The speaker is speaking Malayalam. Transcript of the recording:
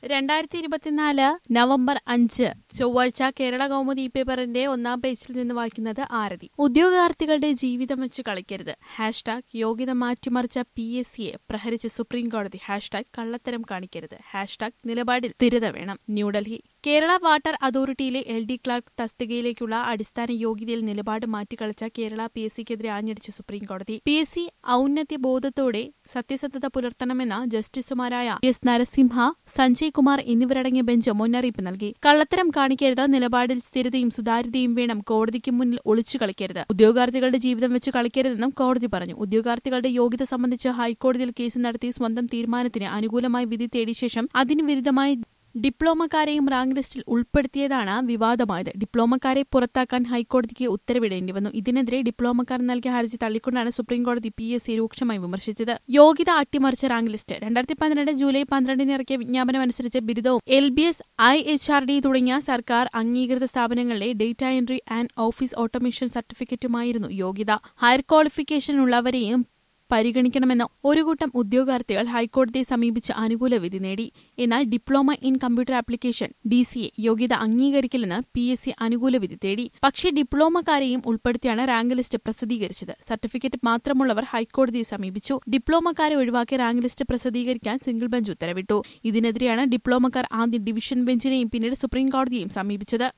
രണ്ടായിരത്തി ഇരുപത്തിനാല് നവംബർ അഞ്ച് ചൊവ്വാഴ്ച കേരള കൗമുദി പേപ്പറിന്റെ ഒന്നാം പേജിൽ നിന്ന് വായിക്കുന്നത് ആരതി ഉദ്യോഗാർത്ഥികളുടെ ജീവിതം വെച്ച് കളിക്കരുത് ഹാഷ്ടാഗ് യോഗ്യത മാറ്റിമറിച്ച പി എസ് സിയെ പ്രഹരിച്ച് സുപ്രീം കോടതി ഹാഷ്ടാഗ് കള്ളത്തരം കാണിക്കരുത് ഹാഷ്ടാഗ് നിലപാടിൽ സ്ഥിരത വേണം ന്യൂഡൽഹി കേരള വാട്ടർ അതോറിറ്റിയിലെ എൽ ഡി ക്ലാർക്ക് തസ്തികയിലേക്കുള്ള അടിസ്ഥാന യോഗ്യതയിൽ നിലപാട് മാറ്റിക്കളിച്ച കേരള പി എസ് സിക്കെതിരെ ആഞ്ഞടിച്ച് സുപ്രീം കോടതി പി എസ് സി ഔന്നത്യ ബോധത്തോടെ സത്യസന്ധത പുലർത്തണമെന്ന ജസ്റ്റിസുമാരായ എസ് നരസിംഹ സഞ്ജയ് കുമാർ എന്നിവരടങ്ങിയ ബെഞ്ച് മുന്നറിയിപ്പ് നൽകി കള്ളത്തരം കാണിക്കരുത് നിലപാടിൽ സ്ഥിരതയും സുതാര്യതയും വേണം കോടതിക്ക് മുന്നിൽ ഒളിച്ചു കളിക്കരുത് ഉദ്യോഗാർത്ഥികളുടെ ജീവിതം വെച്ച് കളിക്കരുതെന്നും കോടതി പറഞ്ഞു ഉദ്യോഗാർത്ഥികളുടെ യോഗ്യത സംബന്ധിച്ച് ഹൈക്കോടതിയിൽ കേസ് നടത്തി സ്വന്തം തീരുമാനത്തിന് അനുകൂലമായി വിധി തേടിയ ശേഷം അതിന് വിരുദ്ധമായി ഡിപ്ലോമക്കാരെയും റാങ്ക് ലിസ്റ്റിൽ ഉൾപ്പെടുത്തിയതാണ് വിവാദമായത് ഡിപ്ലോമക്കാരെ പുറത്താക്കാൻ ഹൈക്കോടതിക്ക് ഉത്തരവിടേണ്ടി വന്നു ഇതിനെതിരെ ഡിപ്ലോമക്കാർ നൽകിയ ഹർജി തള്ളിക്കൊണ്ടാണ് സുപ്രീംകോടതി പി എസ് സി രൂക്ഷമായി വിമർശിച്ചത് യോഗ്യത അട്ടിമറിച്ച റാങ്ക് ലിസ്റ്റ് രണ്ടായിരത്തി പന്ത്രണ്ട് ജൂലൈ പന്ത്രണ്ടിന് ഇറക്കിയ വിജ്ഞാപനം അനുസരിച്ച് ബിരുദവും L B S I H R D തുടങ്ങിയ സർക്കാർ അംഗീകൃത സ്ഥാപനങ്ങളിലെ data entry and office automation സർട്ടിഫിക്കറ്റുമായിരുന്നു യോഗ്യത ഹയർ ക്വാളിഫിക്കേഷൻ ഉള്ളവരെയും പരിഗണിക്കണമെന്ന ഒരു കൂട്ടം ഉദ്യോഗാർത്ഥികൾ ഹൈക്കോടതിയെ സമീപിച്ച് അനുകൂല വിധി നേടി എന്നാൽ diploma in computer application D C A യോഗ്യത അംഗീകരിക്കില്ലെന്ന് പി എസ് സി അനുകൂല വിധി തേടി പക്ഷേ ഡിപ്ലോമക്കാരെയും ഉൾപ്പെടുത്തിയാണ് റാങ്ക് ലിസ്റ്റ് പ്രസിദ്ധീകരിച്ചത് സർട്ടിഫിക്കറ്റ് മാത്രമുള്ളവർ ഹൈക്കോടതിയെ സമീപിച്ചു ഡിപ്ലോമക്കാരെ ഒഴിവാക്കി റാങ്ക് ലിസ്റ്റ് പ്രസിദ്ധീകരിക്കാൻ സിംഗിൾ ബെഞ്ച് ഉത്തരവിട്ടു ഇതിനെതിരെയാണ് ഡിപ്ലോമക്കാർ ആദ്യം ഡിവിഷൻ ബെഞ്ചിനെയും പിന്നീട് സുപ്രീം കോടതിയെയും സമീപിച്ചത്